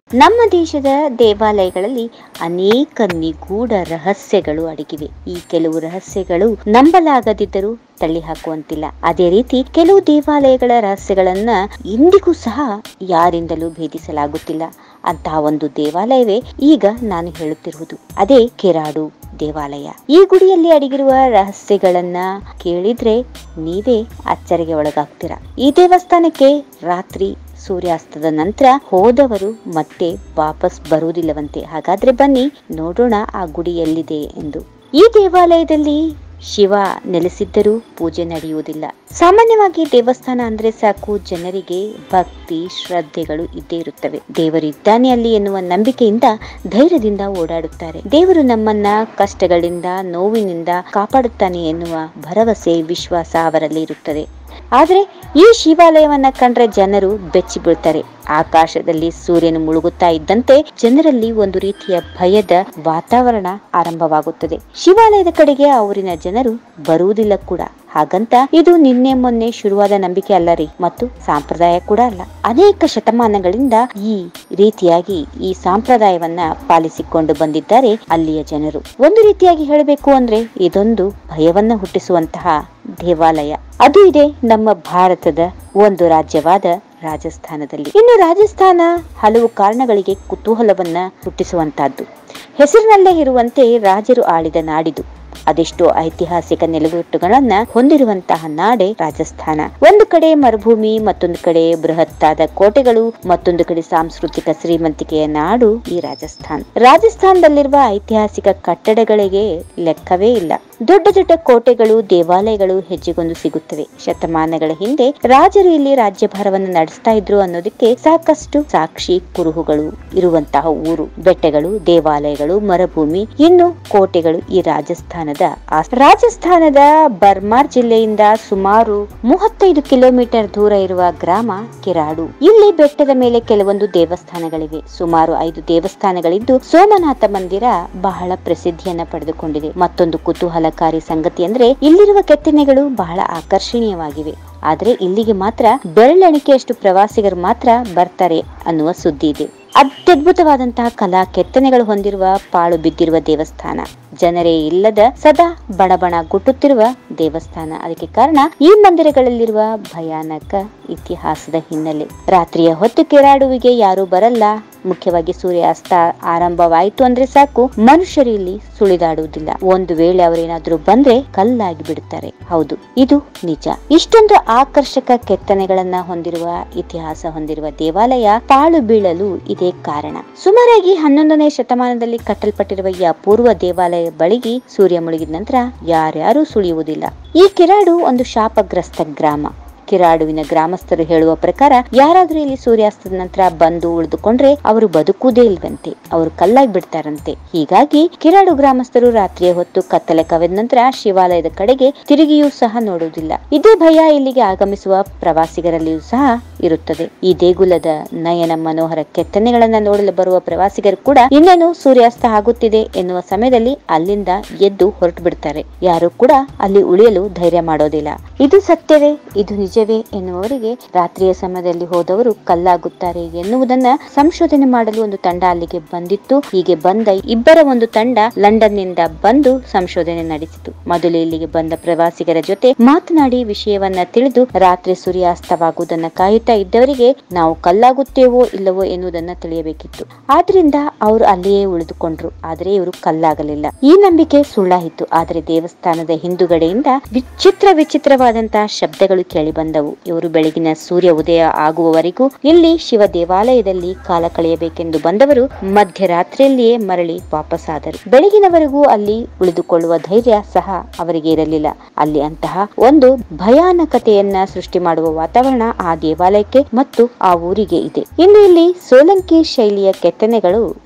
ನಮ್ಮ ದೇಶದ ದೇವಾಲಯಗಳಲ್ಲಿ ಅನೇಕ ನಿಗೂಢ ರಹಸ್ಯಗಳು ಅಡಗಿವೆ ಈ ಕೆಲವು ರಹಸ್ಯಗಳು ನಂಬಲಾಗದಿದ್ದರೂ ತಳ್ಳಿ ಹಾಕುವಂತಿಲ್ಲ ಅದೇ ರೀತಿ ಕೆಲವು ದೇವಾಲಯಗಳ ರಹಸ್ಯಗಳನ್ನ ಇಂದಿಗೂ ಸಹ ಯಾರಿಂದಲೂ ಭೇದಿಸಲಾಗುತ್ತಿಲ್ಲ ಅಂತಹ ಒಂದು ದೇವಾಲಯವೇ ಈಗ ನಾನು ಹೇಳುತ್ತಿರುವುದು ಅದೇ ಕೆರಾಡು ದೇವಾಲಯ ಈ ಗುಡಿಯಲ್ಲಿ ಅಡಗಿರುವ ರಹಸ್ಯಗಳನ್ನ ಕೇಳಿದ್ರೆ ನೀವೇ ಅಚ್ಚರಿಗೆ ಒಳಗಾಗ್ತೀರಾ ಈ ದೇವಸ್ಥಾನಕ್ಕೆ ರಾತ್ರಿ ಸೂರ್ಯಾಸ್ತದ ನಂತರ ಹೋದವರು ಮತ್ತೆ ವಾಪಸ್ ಬರುವುದಿಲ್ಲವಂತೆ ಹಾಗಾದ್ರೆ ಬನ್ನಿ ನೋಡೋಣ ಆ ಗುಡಿ ಎಲ್ಲಿದೆ ಎಂದು ಈ ದೇವಾಲಯದಲ್ಲಿ ಶಿವ ನೆಲೆಸಿದ್ದರೂ ಪೂಜೆ ನಡೆಯುವುದಿಲ್ಲ ಸಾಮಾನ್ಯವಾಗಿ ದೇವಸ್ಥಾನ ಅಂದ್ರೆ ಸಾಕು ಜನರಿಗೆ ಭಕ್ತಿ ಶ್ರದ್ಧೆಗಳು ಇದ್ದೇ ಇರುತ್ತವೆ ದೇವರು ಇದ್ದಾನೆ ಅಲ್ಲಿ ಎನ್ನುವ ನಂಬಿಕೆಯಿಂದ ಧೈರ್ಯದಿಂದ ಓಡಾಡುತ್ತಾರೆ ದೇವರು ನಮ್ಮನ್ನ ಕಷ್ಟಗಳಿಂದ ನೋವಿನಿಂದ ಕಾಪಾಡುತ್ತಾನೆ ಎನ್ನುವ ಭರವಸೆ ವಿಶ್ವಾಸ ಅವರಲ್ಲಿ ಇರುತ್ತದೆ ಆದ್ರೆ ಈ ಶಿವಾಲಯವನ್ನ ಕಂಡ್ರೆ ಜನರು ಬೆಚ್ಚಿ ಬೀಳ್ತಾರೆ ಆಕಾಶದಲ್ಲಿ ಸೂರ್ಯನು ಮುಳುಗುತ್ತಾ ಇದ್ದಂತೆ ಜನರಲ್ಲಿ ಒಂದು ರೀತಿಯ ಭಯದ ವಾತಾವರಣ ಆರಂಭವಾಗುತ್ತದೆ ಶಿವಾಲಯದ ಕಡೆಗೆ ಅವರಿನ ಜನರು ಬರುವುದಿಲ್ಲ ಕೂಡ ಹಾಗಂತ ಇದು ನಿನ್ನೆ ಮೊನ್ನೆ ಶುರುವಾದ ನಂಬಿಕೆ ಅಲ್ಲ ರೀ ಮತ್ತು ಸಂಪ್ರದಾಯ ಕೂಡ ಅಲ್ಲ ಅನೇಕ ಶತಮಾನಗಳಿಂದ ಈ ರೀತಿಯಾಗಿ ಈ ಸಂಪ್ರದಾಯವನ್ನ ಪಾಲಿಸಿಕೊಂಡು ಬಂದಿದ್ದಾರೆ ಅಲ್ಲಿಯ ಜನರು ಒಂದು ರೀತಿಯಾಗಿ ಹೇಳಬೇಕು ಅಂದ್ರೆ ಇದೊಂದು ಭಯವನ್ನ ಹುಟ್ಟಿಸುವಂತಹ ದೇವಾಲಯ ಅದು ಇದೆ ನಮ್ಮ ಭಾರತದ ಒಂದು ರಾಜ್ಯವಾದ ರಾಜಸ್ಥಾನದಲ್ಲಿ ಇನ್ನು ರಾಜಸ್ಥಾನ ಹಲವು ಕಾರಣಗಳಿಗೆ ಕುತೂಹಲವನ್ನ ಹುಟ್ಟಿಸುವಂತಹದ್ದು ಹೆಸರಿನಲ್ಲೇ ಇರುವಂತೆ ರಾಜರು ಆಳಿದ ನಾಡಿದು ಅದೆಷ್ಟೋ ಐತಿಹಾಸಿಕ ನೆಲೆಗಟ್ಟುಗಳನ್ನ ಹೊಂದಿರುವಂತಹ ನಾಡೆ ರಾಜಸ್ಥಾನ ಒಂದು ಕಡೆ ಮರುಭೂಮಿ ಮತ್ತೊಂದು ಕಡೆ ಬೃಹತ್ತಾದ ಕೋಟೆಗಳು ಮತ್ತೊಂದು ಕಡೆ ಸಾಂಸ್ಕೃತಿಕ ಶ್ರೀಮಂತಿಕೆಯ ನಾಡು ಈ ರಾಜಸ್ಥಾನ್ ರಾಜಸ್ಥಾನದಲ್ಲಿರುವ ಐತಿಹಾಸಿಕ ಕಟ್ಟಡಗಳಿಗೆ ಲೆಕ್ಕವೇ ಇಲ್ಲ ದೊಡ್ಡ ದೊಡ್ಡ ಕೋಟೆಗಳು ದೇವಾಲಯಗಳು ಹೆಜ್ಜೆಗೊಂದು ಸಿಗುತ್ತವೆ ಶತಮಾನಗಳ ಹಿಂದೆ ರಾಜರು ಇಲ್ಲಿ ರಾಜ್ಯಭಾರವನ್ನು ನಡೆಸ್ತಾ ಇದ್ರು ಅನ್ನೋದಕ್ಕೆ ಸಾಕಷ್ಟು ಸಾಕ್ಷಿ ಕುರುಹುಗಳು ಇರುವಂತಹ ಊರು ಬೆಟ್ಟಗಳು ದೇವಾಲಯಗಳು ಮರುಭೂಮಿ ಇನ್ನು ಕೋಟೆಗಳು ಈ ರಾಜಸ್ಥಾನದ ಆಸ್ತಿ. ರಾಜಸ್ಥಾನದ ಬರ್ಮಾರ್ ಜಿಲ್ಲೆಯಿಂದ ಸುಮಾರು ಮೂವತ್ತೈದು ಕಿಲೋಮೀಟರ್ ದೂರ ಇರುವ ಗ್ರಾಮ ಕಿರಾಡು ಇಲ್ಲಿ ಬೆಟ್ಟದ ಮೇಲೆ ಕೆಲವೊಂದು ದೇವಸ್ಥಾನಗಳಿವೆ ಸುಮಾರು ಐದು ದೇವಸ್ಥಾನಗಳಿದ್ದು ಸೋಮನಾಥ ಮಂದಿರ ಬಹಳ ಪ್ರಸಿದ್ಧಿಯನ್ನ ಪಡೆದುಕೊಂಡಿದೆ ಮತ್ತೊಂದು ಕುತೂಹಲಕಾರಿ ಸಂಗತಿ ಅಂದ್ರೆ ಇಲ್ಲಿರುವ ಕೆತ್ತನೆಗಳು ಬಹಳ ಆಕರ್ಷಣೀಯವಾಗಿವೆ ಆದ್ರೆ ಇಲ್ಲಿಗೆ ಮಾತ್ರ ಬೆರಳೆಣಿಕೆಯಷ್ಟು ಪ್ರವಾಸಿಗರು ಮಾತ್ರ ಬರ್ತಾರೆ ಅನ್ನುವ ಸುದ್ದಿ ಇದೆ ಅತ್ಯದ್ಭುತವಾದಂತಹ ಕಲಾ ಕೆತ್ತನೆಗಳು ಹೊಂದಿರುವ ಪಾಳು ಬಿದ್ದಿರುವ ದೇವಸ್ಥಾನ ಜನರೇ ಇಲ್ಲದ ಸದಾ ಬಣಬಣ ಗುಟ್ಟುತ್ತಿರುವ ದೇವಸ್ಥಾನ ಅದಕ್ಕೆ ಕಾರಣ ಈ ಮಂದಿರಗಳಲ್ಲಿರುವ ಭಯಾನಕ ಇತಿಹಾಸದ ಹಿನ್ನೆಲೆ ರಾತ್ರಿಯ ಹೊತ್ತು ಕೆರಾಡುವಿಗೆ ಯಾರು ಬರಲ್ಲ ಮುಖ್ಯವಾಗಿ ಸೂರ್ಯಾಸ್ತ ಆರಂಭವಾಯಿತು ಅಂದ್ರೆ ಸಾಕು ಮನುಷ್ಯರು ಇಲ್ಲಿ ಸುಳಿದಾಡುವುದಿಲ್ಲ ಒಂದು ವೇಳೆ ಅವರೇನಾದ್ರೂ ಬಂದ್ರೆ ಕಲ್ಲಾಗಿ ಬಿಡುತ್ತಾರೆ ಹೌದು ಇದು ನಿಜ ಇಷ್ಟೊಂದು ಆಕರ್ಷಕ ಕೆತ್ತನೆಗಳನ್ನ ಹೊಂದಿರುವ ಇತಿಹಾಸ ಹೊಂದಿರುವ ದೇವಾಲಯ ಪಾಳು ಬೀಳಲು ಇದೇ ಕಾರಣ ಸುಮಾರಾಗಿ ಹನ್ನೊಂದನೇ ಶತಮಾನದಲ್ಲಿ ಕಟ್ಟಲ್ಪಟ್ಟಿರುವ ಈ ಅಪೂರ್ವ ದೇವಾಲಯ ಬಳಿಗೆ ಸೂರ್ಯ ಮುಳುಗಿದ ನಂತರ ಯಾರ್ಯಾರೂ ಸುಳಿಯುವುದಿಲ್ಲ ಈ ಕಿರಾಡು ಒಂದು ಶಾಪಗ್ರಸ್ತ ಗ್ರಾಮ ಕಿರಾಡುವಿನ ಗ್ರಾಮಸ್ಥರು ಹೇಳುವ ಪ್ರಕಾರ ಯಾರಾದ್ರೂ ಇಲ್ಲಿ ಸೂರ್ಯಾಸ್ತದ ನಂತರ ಬಂದು ಉಳಿದುಕೊಂಡ್ರೆ ಅವರು ಬದುಕುವುದೇ ಇಲ್ವಂತೆ ಅವರು ಕಲ್ಲಾಗಿ ಬಿಡ್ತಾರಂತೆ ಹೀಗಾಗಿ ಕಿರಾಡು ಗ್ರಾಮಸ್ಥರು ರಾತ್ರಿಯ ಹೊತ್ತು ಕತ್ತಲೆ ಕವೆದ ನಂತರ ಶಿವಾಲಯದ ಕಡೆಗೆ ತಿರುಗಿಯೂ ಸಹ ನೋಡುವುದಿಲ್ಲ ಇದೇ ಭಯ ಇಲ್ಲಿಗೆ ಆಗಮಿಸುವ ಪ್ರವಾಸಿಗರಲ್ಲಿಯೂ ಸಹ ಇರುತ್ತದೆ ಈ ದೇಗುಲದ ನಯನ ಮನೋಹರ ಕೆತ್ತನೆಗಳನ್ನ ನೋಡಲು ಬರುವ ಪ್ರವಾಸಿಗರು ಕೂಡ ಇನ್ನೇನು ಸೂರ್ಯಾಸ್ತ ಆಗುತ್ತಿದೆ ಎನ್ನುವ ಸಮಯದಲ್ಲಿ ಅಲ್ಲಿಂದ ಎದ್ದು ಹೊರಟು ಬಿಡ್ತಾರೆ ಯಾರು ಕೂಡ ಅಲ್ಲಿ ಉಳಿಯಲು ಧೈರ್ಯ ಮಾಡೋದಿಲ್ಲ ಇದು ಸತ್ಯವೇ ಇದು ನಿಜವೇ ಎನ್ನುವವರಿಗೆ ರಾತ್ರಿಯ ಸಮಯದಲ್ಲಿ ಹೋದವರು ಕಲ್ಲಾಗುತ್ತಾರೆ ಎನ್ನುವುದನ್ನ ಸಂಶೋಧನೆ ಮಾಡಲು ಒಂದು ತಂಡ ಅಲ್ಲಿಗೆ ಬಂದಿತ್ತು ಹೀಗೆ ಬಂದ ಇಬ್ಬರ ಒಂದು ತಂಡ ಲಂಡನ್ ನಿಂದ ಬಂದು ಸಂಶೋಧನೆ ನಡೆಸಿತು ಮೊದಲು ಇಲ್ಲಿಗೆ ಬಂದ ಪ್ರವಾಸಿಗರ ಜೊತೆ ಮಾತನಾಡಿ ವಿಷಯವನ್ನ ತಿಳಿದು ರಾತ್ರಿ ಸೂರ್ಯಾಸ್ತವಾಗುವುದನ್ನ ಕಾಯುತ್ತಾ ಇದ್ದವರಿಗೆ ನಾವು ಕಲ್ಲಾಗುತ್ತೇವೋ ಇಲ್ಲವೋ ಎನ್ನುವುದನ್ನ ತಿಳಿಯಬೇಕಿತ್ತು ಆದ್ರಿಂದ ಅವರು ಅಲ್ಲಿಯೇ ಉಳಿದುಕೊಂಡ್ರು ಆದ್ರೆ ಇವರು ಕಲ್ಲಾಗಲಿಲ್ಲ ಈ ನಂಬಿಕೆ ಸುಳ್ಳಾಯಿತು ಆದರೆ ದೇವಸ್ಥಾನದ ಹಿಂದುಗಡೆಯಿಂದ ವಿಚಿತ್ರ ವಿಚಿತ್ರವಾದಂತಹ ಶಬ್ದಗಳು ಕೇಳಿ ಬಂದವು ಇವರು ಬೆಳಗಿನ ಸೂರ್ಯ ಉದಯ ಆಗುವವರೆಗೂ ಇಲ್ಲಿ ಶಿವ ದೇವಾಲಯದಲ್ಲಿ ಕಾಲ ಕಳೆಯಬೇಕೆಂದು ಬಂದವರು ಮಧ್ಯರಾತ್ರಿಯಲ್ಲಿಯೇ ಮರಳಿ ವಾಪಸ್ಸಾದರು ಬೆಳಗಿನವರೆಗೂ ಅಲ್ಲಿ ಉಳಿದುಕೊಳ್ಳುವ ಧೈರ್ಯ ಸಹ ಅವರಿಗೆ ಇರಲಿಲ್ಲ ಅಲ್ಲಿ ಅಂತಹ ಒಂದು ಭಯಾನಕತೆಯನ್ನ ಸೃಷ್ಟಿ ಮಾಡುವ ವಾತಾವರಣ ಆ ದೇವಾಲಯಕ್ಕೆ ಮತ್ತು ಆ ಊರಿಗೆ ಇದೆ ಇನ್ನು ಇಲ್ಲಿ ಸೋಲಂಕಿ ಶೈಲಿಯ ಕೆತ್ತನೆಗಳು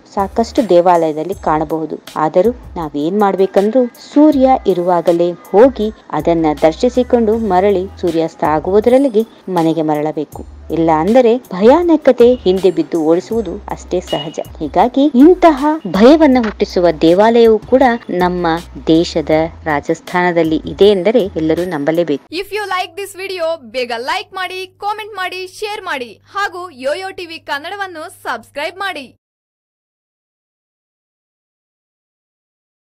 ಸಾಕಷ್ಟು ದೇವಾಲಯದಲ್ಲಿ ಕಾಣಬಹುದು ಆದರೂ ನಾವೇನ್ ಮಾಡ್ಬೇಕಂದ್ರೂ ಸೂರ್ಯ ಇರುವಾಗಲೇ ಹೋಗಿ ಅದನ್ನ ದರ್ಶಿಸಿಕೊಂಡು ಮರಳಿ ಸೂರ್ಯಾಸ್ತ ಆಗುವುದರೊಳಗೆ ಮನೆಗೆ ಮರಳಬೇಕು ಇಲ್ಲ ಅಂದರೆ ಭಯಾನಕತೆ ಹಿಂದೆ ಬಿದ್ದು ಓಡಿಸುವುದು ಅಷ್ಟೇ ಸಹಜ ಹೀಗಾಗಿ ಇಂತಹ ಭಯವನ್ನ ಹುಟ್ಟಿಸುವ ದೇವಾಲಯವು ಕೂಡ ನಮ್ಮ ದೇಶದ ರಾಜಸ್ಥಾನದಲ್ಲಿ ಇದೆ ಎಂದರೆ ಎಲ್ಲರೂ ನಂಬಲೇಬೇಕು if you like this video ಬೇಗ ಲೈಕ್ ಮಾಡಿ ಕಾಮೆಂಟ್ ಮಾಡಿ ಶೇರ್ ಮಾಡಿ ಹಾಗೂ ಯೋಯೋ ಟಿವಿ ಕನ್ನಡವನ್ನು ಸಬ್ಸ್ಕ್ರೈಬ್ ಮಾಡಿ